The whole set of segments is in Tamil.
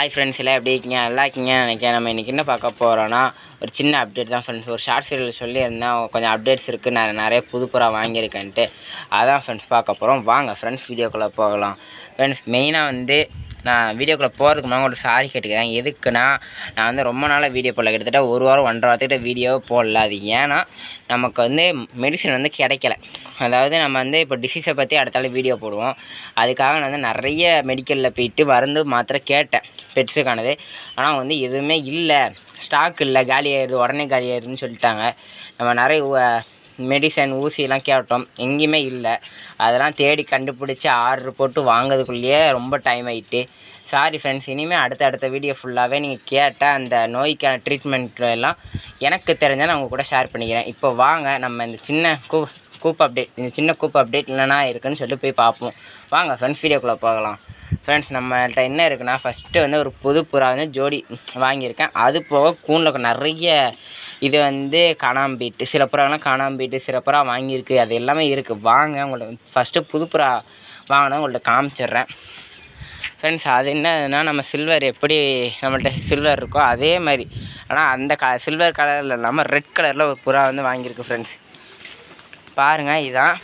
ஹாய் ஃப்ரெண்ட்ஸ் எல்லாம் எப்படி இருக்கீங்க நல்லா இருக்கீங்க நினைக்கிறேன் நம்ம இன்றைக்கி என்ன பார்க்க போகிறோன்னா ஒரு சின்ன அப்டேட் தான் ஃப்ரெண்ட்ஸ் ஒரு ஷார்ட் ஃபீல்டில் சொல்லியிருந்தேன் கொஞ்சம் அப்டேட்ஸ் இருக்குது நான் நிறைய புது புறா வாங்கியிருக்கேன்ட்டு அதான் ஃப்ரெண்ட்ஸ் பார்க்க போகிறோம் வாங்க ஃப்ரெண்ட்ஸ் வீடியோக்குள்ளே போகலாம் ஃப்ரெண்ட்ஸ் மெயினாக வந்து நான் வீடியோக்குள்ளே போகிறதுக்கு முன்னாடி ஒரு சாரி கேட்டுக்கிறேன் எதுக்குன்னா நான் வந்து ரொம்ப நாளாக வீடியோ போடல கிட்டத்தட்ட ஒரு வாரம் ஒன்றரை வாரத்துக்கிட்ட வீடியோ போடல அது ஏன்னா நமக்கு வந்து மெடிசன் வந்து கிடைக்கல அதாவது நம்ம வந்து இப்போ டிசீஸை பற்றி அடுத்தால வீடியோ போடுவோம் அதுக்காக நான் வந்து நிறைய மெடிக்கலில் போயிட்டு மருந்து மாத்திரை கேட்டேன் பெட்ஸுக்கானது ஆனால் வந்து எதுவுமே இல்லை ஸ்டாக் இல்லை காலி ஆயிடுது உடனே காலி ஆயிடுதுன்னு சொல்லிட்டாங்க நம்ம நிறைய மெடிசன் ஊசியெல்லாம் கேட்டோம் எங்கேயுமே இல்லை அதெல்லாம் தேடி கண்டுபிடிச்சி ஆர்டர் போட்டு வாங்குறதுக்குள்ளேயே ரொம்ப டைம் ஆகிட்டு சாரி ஃப்ரெண்ட்ஸ் இனிமேல் அடுத்த அடுத்த வீடியோ ஃபுல்லாகவே நீங்கள் கேட்ட அந்த நோய்க்கான ட்ரீட்மெண்ட் எல்லாம் எனக்கு தெரிஞ்சால் நான் உங்கள் கூட ஷேர் பண்ணிக்கிறேன் இப்போ வாங்க நம்ம இந்த சின்ன கூ கூப் அப்டேட் இந்த சின்ன கூப் அப்டேட் இல்லைனா இருக்குன்னு சொல்லிட்டு போய் பார்ப்போம் வாங்க ஃப்ரெண்ட்ஸ் வீடியோக்குள்ளே போகலாம் ஃப்ரெண்ட்ஸ் நம்மள்ட்ட என்ன இருக்குன்னா ஃபஸ்ட்டு வந்து ஒரு புது புறா வந்து ஜோடி வாங்கியிருக்கேன் அது போக கூண்டில் நிறைய இது வந்து காணாம்பீட்டு சில புறாலாம் காணாம்பீட்டு சில புறா வாங்கியிருக்கு அது எல்லாமே இருக்குது வாங்க உங்கள்ட்ட ஃபஸ்ட்டு புது புறா வாங்கினா உங்கள்ட்ட காமிச்சிடுறேன் ஃப்ரெண்ட்ஸ் அது என்னதுன்னா நம்ம சில்வர் எப்படி நம்மள்ட்ட சில்வர் இருக்கோ அதே மாதிரி ஆனால் அந்த க சில்வர் கலரில் இல்லாமல் ரெட் கலரில் ஒரு புறா வந்து வாங்கியிருக்கு ஃப்ரெண்ட்ஸ் பாருங்கள் இதான்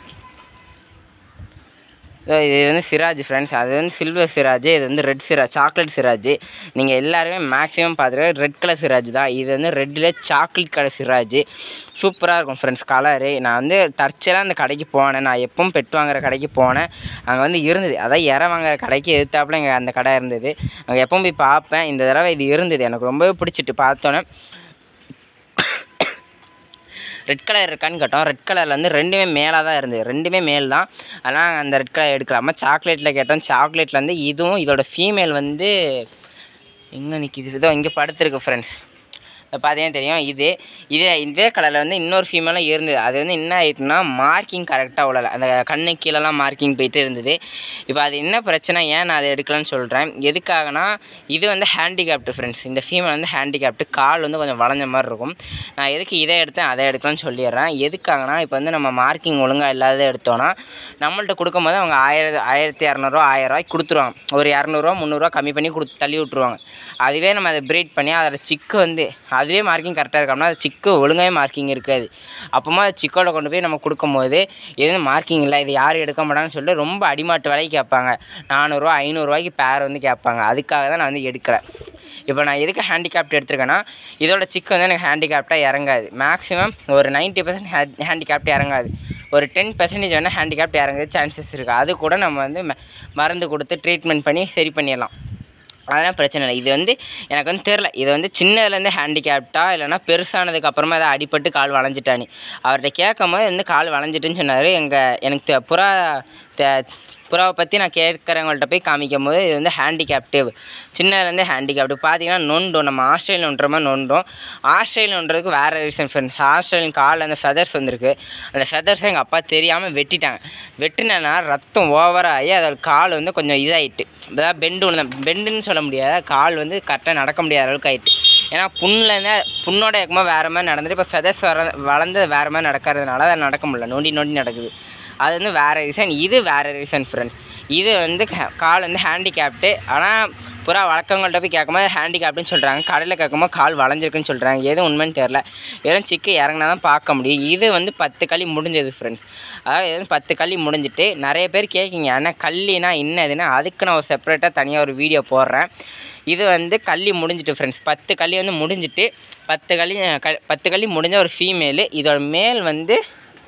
ஸோ இது வந்து சிராஜ் ஃப்ரெண்ட்ஸ் அது வந்து சில்வர் சிராஜ் இது வந்து ரெட் சிராஜ் சாக்லேட் சிராஜ் நீங்கள் எல்லாருமே மேக்ஸிமம் பார்த்துருக்க ரெட் கலர் சிராஜ் தான் இது வந்து ரெட்டில் சாக்லேட் கலர் சிராஜ் சூப்பராக இருக்கும் ஃப்ரெண்ட்ஸ் கலரு நான் வந்து தற்செயலாக அந்த கடைக்கு போனேன் நான் எப்பவும் பெட் வாங்குற கடைக்கு போனேன் அங்கே வந்து இருந்தது அதான் இற வாங்குற கடைக்கு எதிர்த்தாப்புல இங்கே அந்த கடை இருந்தது அங்கே எப்பவும் போய் பார்ப்பேன் இந்த தடவை இது இருந்தது எனக்கு ரொம்பவே பிடிச்சிட்டு பார்த்தோன்னே ரெட் கலர் இருக்கான்னு கேட்டோம் ரெட் கலரில் வந்து ரெண்டுமே மேலாக தான் இருந்தது ரெண்டுமே மேல் தான் ஆனால் அந்த ரெட் கலர் எடுக்கலாமா சாக்லேட்டில் கேட்டோம் சாக்லேட்டில் வந்து இதுவும் இதோட ஃபீமேல் வந்து எங்கே நிற்கிது இதோ இங்கே படுத்துருக்கு ஃப்ரெண்ட்ஸ் இதை பார்த்தீங்கன்னா தெரியும் இது இதே இதே கலரில் வந்து இன்னொரு ஃபீமேலும் இருந்தது அது வந்து என்ன ஆயிட்டுனா மார்க்கிங் கரெக்டாக உள்ளல அந்த கண்ணு கீழெல்லாம் மார்க்கிங் போயிட்டு இருந்தது இப்போ அது என்ன பிரச்சனை ஏன் நான் அதை எடுக்கலன்னு சொல்கிறேன் எதுக்காகனா இது வந்து ஹேண்டிகேப்டு ஃப்ரெண்ட்ஸ் இந்த ஃபீமேல் வந்து ஹேண்டிகேப்டு கால் வந்து கொஞ்சம் வளைஞ்ச மாதிரி இருக்கும் நான் எதுக்கு இதை எடுத்தேன் அதை எடுக்கலாம்னு சொல்லிடுறேன் எதுக்காகனா இப்போ வந்து நம்ம மார்க்கிங் ஒழுங்காக இல்லாத எடுத்தோன்னா நம்மள்ட்ட கொடுக்கும்போது அவங்க ஆயிரத்தி ஆயிரத்தி இரநூறுவா ஆயிரரூவாய்க்கு கொடுத்துருவாங்க ஒரு இரநூறுவா முந்நூறுரூவா கம்மி பண்ணி கொடுத்து தள்ளி விட்ருவாங்க அதுவே நம்ம அதை ப்ரீட் பண்ணி அதோட சிக்கு வந்து அதுவே மார்க்கிங் கரெக்டாக இருக்கோம்னா அது சிக்கு ஒழுங்காகவே மார்க்கிங் இருக்காது அப்போமா அது சிக்கோட கொண்டு போய் நம்ம கொடுக்கும்போது எதுவும் மார்க்கிங் இல்லை இது யாரும் எடுக்க மாட்டாங்கன்னு சொல்லிட்டு ரொம்ப அடிமாட்டு விலைக்கு கேட்பாங்க நானூறுரூவா ஐநூறுரூவாய்க்கு பேர் வந்து கேட்பாங்க அதுக்காக தான் நான் வந்து எடுக்கிறேன் இப்போ நான் எதுக்கு ஹேண்டிகேப்ட் எடுத்திருக்கேன்னா இதோட சிக்கு வந்து எனக்கு ஹேண்டிகேப்டாக இறங்காது மேக்ஸிமம் ஒரு நைன்ட்டி பர்சன்ட் ஹே ஹேண்டிகேப்ட் இறங்காது ஒரு டென் பர்சன்டேஜ் வேணால் ஹேண்டிகேப்ட் இறங்குறது சான்சஸ் இருக்குது அது கூட நம்ம வந்து ம- மருந்து கொடுத்து ட்ரீட்மெண்ட் பண்ணி சரி பண்ணிடலாம் அதெல்லாம் பிரச்சனை இல்லை இது வந்து எனக்கு வந்து தெரில இது வந்து சின்னதுலேருந்து ஹேண்டிகேப்டா இல்லைனா பெருசானதுக்கு அப்புறமா அதை அடிபட்டு கால் வளைஞ்சிட்டானு அவர்கிட்ட கேட்கும் போது வந்து கால் வளைஞ்சிட்டுன்னு சொன்னார் எங்கள் எனக்கு தெ- புறா தெ- புறாவை பற்றி நான் கேட்குறவங்கள்ட்ட போய் காமிக்கும் போது இது வந்து ஹேண்டிகேப்டிவ் சின்னதுலேருந்து ஹேண்டிகேப்டு பார்த்தீங்கன்னா நொண்டும் நம்ம ஆஸ்திரேலியன் நொண்டுற மாதிரி நொண்டும் ஆஸ்திரேலியன் நொண்டுறதுக்கு வேறு ரீசன் ஃப்ரெண்ட்ஸ் ஆஸ்திரேலியன் காலில் அந்த ஃபெதர்ஸ் வந்திருக்கு அந்த ஃபெதர்ஸை எங்கள் அப்பா தெரியாமல் வெட்டிட்டாங்க வெட்டினேன்னா ரத்தம் ஓவராகி அதோட கால் வந்து கொஞ்சம் இதாகிட்டு அதாவது பெண்டு ஒன்று பெண்டுன்னு சொல்ல முடியாது கால் வந்து கரெக்டாக நடக்க முடியாத அளவுக்கு ஆயிட்டு ஏன்னா புண்ணில் புண்ணோட இருக்கும்போது வேறு மாதிரி நடந்துட்டு இப்போ ஃபெதர்ஸ் வர வளர்ந்து வேறு மாதிரி நடக்கிறதுனால அது நடக்க முடியல நொண்டி நொண்டி நடக்குது அது வந்து வேறு ரீசன் இது வேறு ரீசன் ஃப்ரெண்ட்ஸ் இது வந்து க- கால் வந்து ஹேண்டிகேப்டு ஆனால் புறா வழக்கங்கள்ட்ட போய் கேட்கும்போது ஹேண்டிகேப்டுன்னு சொல்கிறாங்க கடையில் கேட்கும்போது கால் வளைஞ்சிருக்குன்னு சொல்கிறாங்க எதுவும் உண்மைன்னு தெரில வெறும் சிக்கு இறங்கினா தான் பார்க்க முடியும் இது வந்து பத்து களி முடிஞ்சது ஃப்ரெண்ட்ஸ் அதாவது இது வந்து பத்து களி முடிஞ்சிட்டு நிறைய பேர் கேட்குங்க ஆனால் கல்லினா என்னதுன்னா அதுக்கு நான் ஒரு செப்பரேட்டாக தனியாக ஒரு வீடியோ போடுறேன் இது வந்து கள்ளி முடிஞ்சிட்டு ஃப்ரெண்ட்ஸ் பத்து கள்ளி வந்து முடிஞ்சிட்டு பத்து கள்ளி க பத்து கள்ளி முடிஞ்ச ஒரு ஃபீமேலு இதோட மேல் வந்து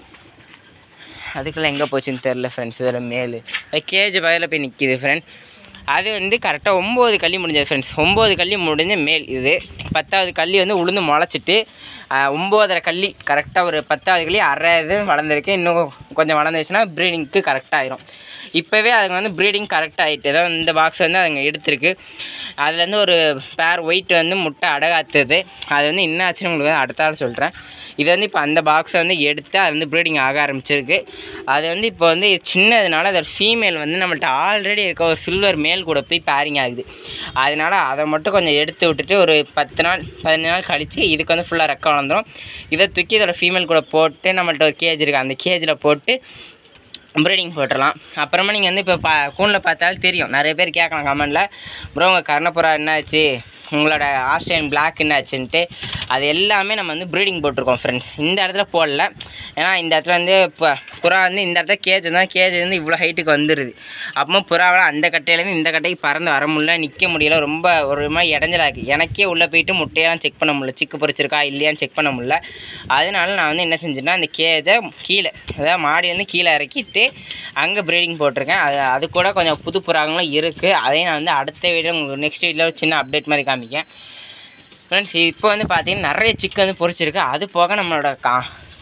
அதுக்கெல்லாம் எங்கே போச்சுன்னு தெரில ஃப்ரெண்ட்ஸ் இதோட மேல் கேஜ் பகையில் போய் நிற்கிது ஃப்ரெண்ட் அது வந்து கரெக்டாக ஒம்பது கள்ளி முடிஞ்சது ஃப்ரெண்ட்ஸ் ஒம்பது கள்ளி முடிஞ்ச மேல் இது பத்தாவது கள்ளி வந்து உளுந்து முளைச்சிட்டு ஆஹ், ஒம்போதரை கள்ளி கரெக்டாக ஒரு பத்தாவது கள்ளி அரை இது வளர்ந்துருக்கு இன்னும் கொஞ்சம் வளர்ந்துச்சுன்னா ப்ரீடிங்க்கு கரெக்டாக ஆயிரும் இப்போவே அதுங்க வந்து ப்ரீடிங் கரெக்டாக ஆகிட்டு தான் இந்த பாக்ஸ் வந்து அதுங்க எடுத்திருக்கு அதுலேருந்து ஒரு பேர் ஒயிட் வந்து முட்டை அடகாத்துது அது வந்து என்ன ஆச்சுன்னு உங்களுக்கு வந்து அடுத்த ஆள் சொல்கிறேன் இது வந்து இப்போ அந்த பாக்ஸை வந்து எடுத்து அது வந்து ப்ரீடிங் ஆக ஆரம்பிச்சிருக்கு அது வந்து இப்போ வந்து சின்னதுனால அதோட ஃபீமேல் வந்து நம்மள்ட்ட ஆல்ரெடி இருக்க ஒரு சில்வர் மேல் கூட போய் பேரிங் ஆகுது அதனால் அதை மட்டும் கொஞ்சம் எடுத்து விட்டுட்டு ஒரு பத்து நாள் பதினஞ்சு நாள் கழித்து இதுக்கு வந்து ஃபுல்லாக ரெக்க வளர்ந்துரும் இதை தூக்கி இதோட ஃபீமேல் கூட போட்டு நம்மள்ட்ட ஒரு கேஜ் இருக்குது அந்த கேஜில் போட்டு ப்ரீடிங் போட்டுடலாம் அப்புறமா நீங்கள் வந்து இப்போ பா கூண்டில் பார்த்தாலும் தெரியும் நிறைய பேர் கேட்கலாம் கமெண்டில் ப்ரோ உங்கள் கர்ணப்புறா என்னாச்சு உங்களோட ஆஸ்திரேலியன் பிளாக் என்னாச்சுன்ட்டு அது எல்லாமே நம்ம வந்து ப்ரீடிங் போட்டிருக்கோம் ஃப்ரெண்ட்ஸ் இந்த இடத்துல போடல ஏன்னா இந்த இடத்துல வந்து இப்போ புறா வந்து இந்த இடத்துல கேஜ் இருந்தால் கேஜ் வந்து இவ்வளோ ஹைட்டுக்கு வந்துடுது அப்போ புறாவில் அந்த கட்டையிலேருந்து இந்த கட்டைக்கு பறந்து வர முடியல நிற்க முடியல ரொம்ப ஒரு மாதிரி இடைஞ்சலா இருக்குது எனக்கே உள்ளே போயிட்டு முட்டையெல்லாம் செக் பண்ண முடியல சிக்கு பொறிச்சிருக்கா இல்லையான்னு செக் பண்ண முடியல அதனால நான் வந்து என்ன செஞ்சேன்னா அந்த கேஜை கீழே அதாவது மாடியிலேருந்து கீழே இறக்கிட்டு அங்கே ப்ரீடிங் போட்டிருக்கேன் அது அது கூட கொஞ்சம் புது புறாங்களும் இருக்குது அதையும் நான் வந்து அடுத்த வீடியோ உங்களுக்கு நெக்ஸ்ட் வீடியோவில் ஒரு சின்ன அப்டேட் மாதிரி காமிக்கேன் ஃப்ரெண்ட்ஸ் இப்போ வந்து பார்த்தீங்கன்னா நிறைய சிக்கன் வந்து பொரிச்சிருக்கு அது போக நம்மளோட கா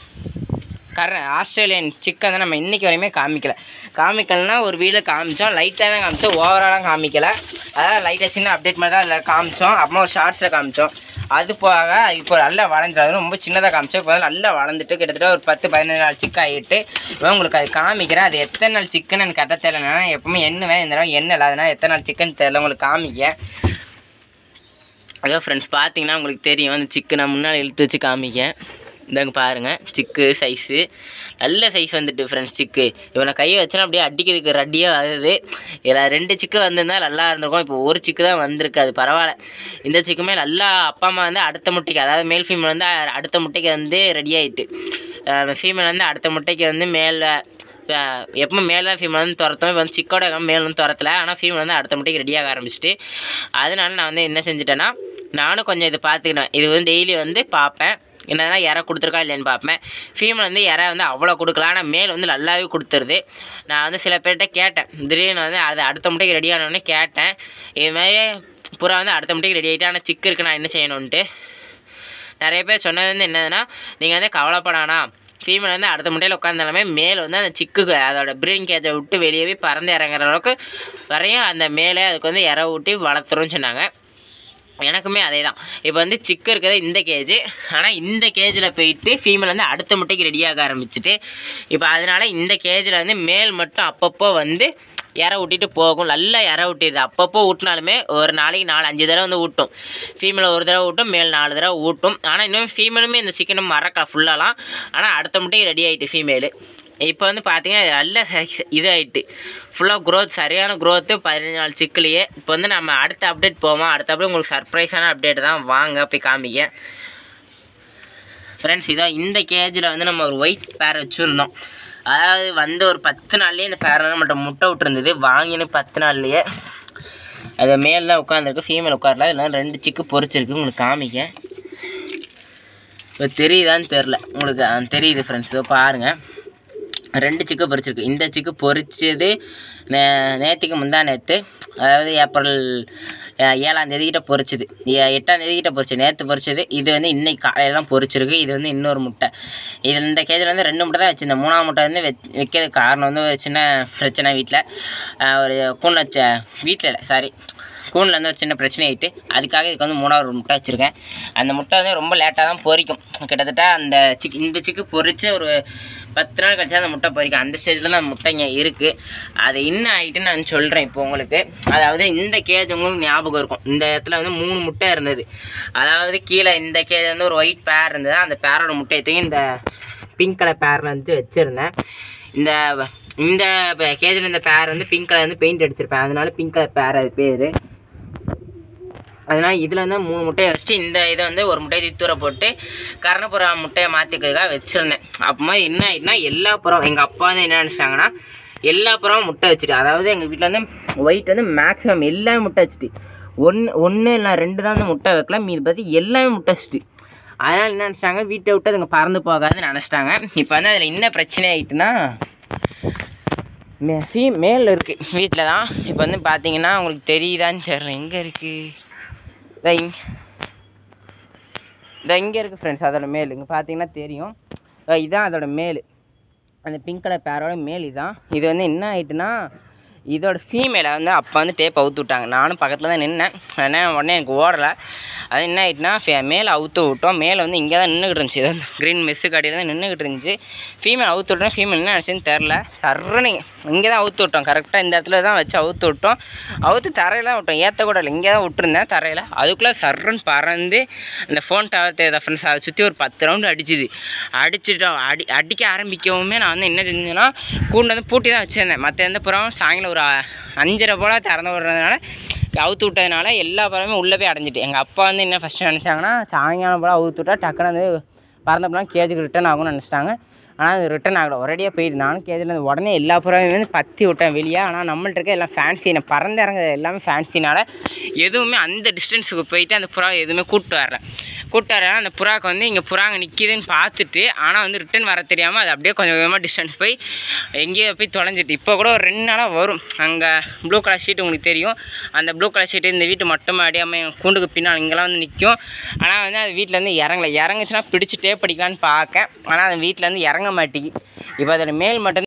கர ஆஸ்திரேலியன் சிக்கன் தான் நம்ம இன்றைக்கி வரையுமே காமிக்கல காமிக்கலனா ஒரு வீடியோ காமிச்சோம் லைட்டாக தான் காமிச்சோம் ஓவராலாக காமிக்கல அதாவது லைட்டாக சின்ன அப்டேட் மாதிரி தான் அதில் காமிச்சோம் அப்புறமா ஒரு ஷார்ட்ஸில் காமிச்சோம் அது போக இப்போ நல்லா வளர்ந்துட்டு ரொம்ப சின்னதாக காமிச்சோம் இப்போ வந்து நல்லா வளர்ந்துட்டு கிட்டத்தட்ட ஒரு பத்து பதினஞ்சு நாள் சிக்கன் ஆகிட்டு இப்போ உங்களுக்கு அது காமிக்கிறேன் அது எத்தனை நாள் சிக்கன் எனக்கு கரெக்டாக தெரியல நான் எப்பவுமே எண்ணுவேன் இந்த தடவை எண்ணல அதனால் எத்தனை நாள் சிக்கன் தெரியல உங்களுக்கு காமிக்க அதான் ஃப்ரெண்ட்ஸ் பார்த்தீங்கன்னா உங்களுக்கு தெரியும் அந்த சிக்கனை முன்னால் இழுத்து வச்சு காமிக்க இந்தாங்க பாருங்கள் சிக்கு சைஸு நல்ல சைஸ் வந்துட்டு ஃப்ரெண்ட்ஸ் சிக்கு இப்போ நான் கையை வச்சேன்னா அப்படியே அடிக்கிறதுக்கு ரெடியாக வருது இதில் ரெண்டு சிக்கு வந்திருந்தால் நல்லா இருந்திருக்கும் இப்போ ஒரு சிக்கு தான் வந்திருக்கு அது பரவாயில்ல இந்த சிக்குமே நல்லா அப்பா அம்மா வந்து அடுத்த முட்டைக்கு அதாவது மேல் ஃபீமேல் வந்து அ- அடுத்த முட்டைக்கு வந்து ரெடி ஆகிட்டு ஃபீமேல் வந்து அடுத்த முட்டைக்கு வந்து மேலே எப்போ மேலே ஃபீமேல் வந்து துரத்தும் இப்போ வந்து சிக்கோட மேல் வந்து துரத்தல ஆனால் ஃபீமேல் வந்து அடுத்த முட்டைக்கு ரெடியாக ஆரம்பிச்சிட்டு அதனால நான் வந்து என்ன செஞ்சுட்டேன்னா நானும் கொஞ்சம் இது பார்த்துக்கினேன் இது வந்து டெய்லி வந்து பார்ப்பேன் என்னன்னா இறை கொடுத்துருக்கா இல்லைன்னு பார்ப்பேன் ஃபீமேல் வந்து இறை வந்து அவ்வளோ கொடுக்கல ஆனால் மேல் வந்து நல்லாவே கொடுத்துருது நான் வந்து சில பேர்கிட்ட கேட்டேன் திடீர்னு வந்து அது அடுத்த முட்டைக்கு ரெடி ஆனோடனே கேட்டேன் இது மாதிரி புறா வந்து அடுத்த முட்டைக்கு ரெடி ஆகிட்டு ஆனால் சிக்கு இருக்கு நான் என்ன செய்யணுன்ட்டு நிறைய பேர் சொன்னது வந்து என்னதுன்னா நீங்கள் வந்து கவலைப்படானா ஃபீமேல் வந்து அடுத்த முட்டையில் உட்காந்தாலுமே மேல் வந்து அந்த சிக்குக்கு அதோட ப்ரீடிங் கேஜை விட்டு வெளியே போய் பறந்து இறங்குற அளவுக்கு வரையும் அந்த மேலே அதுக்கு வந்து இற ஊட்டி வளர்த்துருன்னு சொன்னாங்க எனக்குமே அதே தான் இப்போ வந்து சிக்கு இருக்கிறது இந்த கேஜ் ஆனால் இந்த கேஜில் போயிட்டு ஃபீமேல் வந்து அடுத்த முட்டைக்கு ரெடியாக ஆரம்பிச்சிட்டு இப்போ அதனால் இந்த கேஜில் வந்து மேல் மட்டும் அப்பப்போ வந்து இற ஊட்டிட்டு போகும் நல்லா இற ஊட்டிடுது அப்பப்போ ஊட்டினாலுமே ஒரு நாளைக்கு நாலு அஞ்சு தடவை வந்து ஊட்டும் ஃபீமேல் ஒரு தடவை ஊட்டும் மேல் நாலு தடவை ஊட்டும் ஆனால் இன்னும் ஃபீமேலுமே இந்த சிக்கனை மறக்கலாம் ஃபுல்லாலாம் ஆனால் அடுத்த முட்டைக்கு ரெடி ஆகிட்டு ஃபீமேலு இப்போ வந்து பார்த்தீங்கன்னா நல்ல சைஸ் இதாகிட்டு ஃபுல்லாக growth சரியான growth பதினஞ்சு நாள் சிக்கிலேயே இப்போ வந்து நம்ம அடுத்த அப்டேட் போவோம் அடுத்த அப்டேட் உங்களுக்கு சர்ப்ரைஸான அப்டேட் தான் வாங்க போய் காமிக்க ஃப்ரெண்ட்ஸ் இதான் இந்த கேஜில் வந்து நம்ம ஒரு ஒயிட் பேர் வச்சுருந்தோம் அதாவது வந்து ஒரு பத்து நாள்லேயே இந்த பேர் வந்து மட்டும் முட்டை விட்டுருந்தது வாங்கின பத்து நாள்லேயே அது மேல் தான் உட்காந்துருக்கு ஃபீமேல் உட்காரல இதெல்லாம் ரெண்டு சிக்கு பொரிச்சிருக்கு உங்களுக்கு காமிக்க இப்போ தெரியுதான்னு தெரில உங்களுக்கு ஆ, தெரியுது ஃப்ரெண்ட்ஸ் இதோ பாருங்கள் ரெண்டு சிக்கு பொரிச்சிருக்கு இந்த சிக்கு பொரிச்சது நே நேற்றுக்கு முந்தா நேற்று அதாவது ஏப்ரல் அஹ், ஏழாம் தேதிக்கிட்ட பொரிச்சது எ- எட்டாம் தேதிக்கிட்ட பொரிச்சது நேற்று பொரிச்சது இது வந்து இன்னைக்கு காலையில் தான் பொரிச்சிருக்கு இது வந்து இன்னொரு முட்டை இது இந்த கேஜில் வந்து ரெண்டு முட்டை தான் வச்சுருந்தேன் மூணாம் முட்டை வந்து வெச் வைக்கிறதுக்கு காரணம் வந்து ஒரு சின்ன பிரச்சனை வீட்டில் ஒரு கூண் வச்ச வீட்டில் இல்லை சாரி கூனில் வந்து ஒரு சின்ன பிரச்சனை ஆகிட்டு அதுக்காக இதுக்கு வந்து மூணாவது ஒரு முட்டை வச்சுருக்கேன் அந்த முட்டை வந்து ரொம்ப லேட்டாக தான் பொரிக்கும் கிட்டத்தட்ட அந்த சிக் இந்த சிக்கு பொரிச்சு ஒரு பத்து நாள் கழிச்சு அந்த முட்டை பொரிக்கும் அந்த ஸ்டேஜில் தான் முட்டை இங்கே இருக்குது அது என்ன ஆகிட்டுன்னு நான் சொல்கிறேன் இப்போ உங்களுக்கு அதாவது இந்த கேஜ் உங்களுக்கு ஞாபகம் இருக்கும் இந்த இடத்துல வந்து மூணு முட்டை இருந்தது அதாவது கீழே இந்த கேஜ் வந்து ஒரு ஒயிட் பேர் இருந்தது அந்த பேரோட முட்டையை தூக்கி இந்த பிங்க் கலர் பேரில் வந்து வச்சுருந்தேன் இந்த இந்த கேஜில் இந்த பேர் வந்து பிங்க் கலர் வந்து பெயிண்ட் அடிச்சிருப்பேன் அதனால பிங்க் கலர் பேர் அது பேர் அதனால் இதில் வந்து மூணு முட்டையை வச்சுட்டு இந்த இதை வந்து ஒரு முட்டையை தூர போட்டு கரணப்புறா முட்டையை மாற்றிக்கிறதுக்காக வச்சுருந்தேன் அப்போ என்ன ஆயிட்டுனா எல்லா புறம் எங்கள் அப்பா வந்து என்ன நினச்சிட்டாங்கன்னா எல்லா புறமும் முட்டை வச்சுட்டு அதாவது எங்கள் வீட்டில் வந்து ஒயிட் வந்து மேக்ஸிமம் எல்லாமே முட்டை வச்சுட்டு ஒன்று ஒன்று இல்லை ரெண்டு தான் வந்து முட்டை வைக்கல மீது பற்றி எல்லாமே முட்டை வச்சுட்டு அதனால் என்ன நினச்சிட்டாங்க வீட்டை விட்டு அதுங்க பறந்து போகாதுன்னு நினச்சிட்டாங்க இப்போ வந்து அதில் என்ன பிரச்சனை ஆயிட்டுனா மே ஃபீ மேல் இருக்குது வீட்டில் தான் இப்போ வந்து பார்த்தீங்கன்னா உங்களுக்கு தெரியுதான்னு தெரியல எங்கே இருக்குது இதோ இங் இதோ இங்கே இருக்குது ஃப்ரெண்ட்ஸ் அதோட மேல் இங்கே பார்த்தீங்கன்னா தெரியும் இதோ இதான் அதோட மேல் அந்த பிங்க் கலர் பேரோட மேல் இதான் இது வந்து என்ன ஆயிட்டுனா இதோட ஃபீமேலை வந்து அப்போ வந்து டேப் அவுத்து விட்டாங்க நானும் பக்கத்தில் தான் நின்னேன் ஆனால் உடனே எனக்கு ஓடலை அது என்ன ஆயிட்டுனா ஃபே- மேலே அவுத்து விட்டோம் மேலே வந்து இங்கே தான் நின்றுக்கிட்டு இருந்துச்சு ஏதோ க்ரீன் மெஸ்ஸுக்கு அடியில் தான் நின்றுக்கிட்டு இருந்துச்சு ஃபீமேல் அவுத்து விட்டோம் ஃபீமேல் என்ன நினச்சுன்னு தெரில சர்றன்னு இங்கே தான் அவுத்து விட்டோம் கரெக்டாக இந்த இடத்துல தான் வச்சு அவுத்து விட்டோம் அவுத்து தரையில் தான் விட்டோம் ஏற்ற கூட இல்லை இங்கே தான் விட்டுருந்தேன் தரையில் அதுக்குள்ளே சர்றன்னு பறந்து அந்த ஃபோன் டவர் தேவை ஃப்ரெண்ட்ஸ் அதை சுற்றி ஒரு பத்து ரவுண்டு அடிச்சுது அடிச்சுட்டோம் அடி அடிக்க ஆரம்பிக்கவுமே நான் வந்து என்ன செஞ்சேன்னா கூண்டு வந்து பூட்டி தான் வச்சுருந்தேன் மற்ற எந்த புறாவும் சாயங்காலம் ஒரு அ- அஞ்சரை போல் திறந்து விடுறதுனால அவுத்து விட்டதுனால எல்லா பறவையும் உள்ளே போய் அடைஞ்சிட்டு எங்கள் அப்பா வந்து என்ன ஃபஸ்ட்டு நினச்சாங்கன்னா சாயங்காலம் போல் அவுத்து விட்டா டக்குன்னு வந்து பறந்தப்பெல்லாம் கேஜுக்கு ரிட்டர்ன் ஆகும்னு நினச்சிட்டாங்க ஆனால் அது ரிட்டர்ன் ஆகலை ஒரேடியாக போயிடுது நானும் கேஜில் உடனே எல்லா புறாவையும் வந்து பற்றி விட்டேன் வெளியே ஆனால் நம்மள்ட்ட இருக்க எல்லாம் ஃபேன்சி நான் பறந்து இறங்குறது எல்லாமே ஃபேன்சினால எதுவுமே அந்த டிஸ்டன்ஸுக்கு போயிட்டு அந்த புறா எதுவுமே கூப்பிட்டு வரல கூப்பிட்டு வர அந்த புறாக்கு வந்து இங்கே புறாங்க நிற்கிதுன்னு பார்த்துட்டு ஆனால் வந்து ரிட்டர்ன் வர தெரியாமல் அது அப்படியே கொஞ்சம் கொஞ்சமாக டிஸ்டன்ஸ் போய் எங்கேயோ போய் தொலைஞ்சிட்டு இப்போ கூட ஒரு ரெண்டு நாளாக வரும் அங்கே ப்ளூ கலர் ஷீட் உங்களுக்கு தெரியும் அந்த ப்ளூ கலர் ஷீட்டு இந்த வீட்டு மட்டும் அடியாமல் என் கூண்டுக்கு பின்னால் இங்கெல்லாம் வந்து நிற்கும் ஆனால் வந்து அது வீட்டிலேருந்து இறங்கல இறங்குச்சுன்னா பிடிச்சி டேப் அடிக்கலான்னு பார்க்கேன் ஆனால் அது வீட்டிலேருந்து இறங்க மாட்டேங்கி இப்போ அதோட மேல் மட்டும்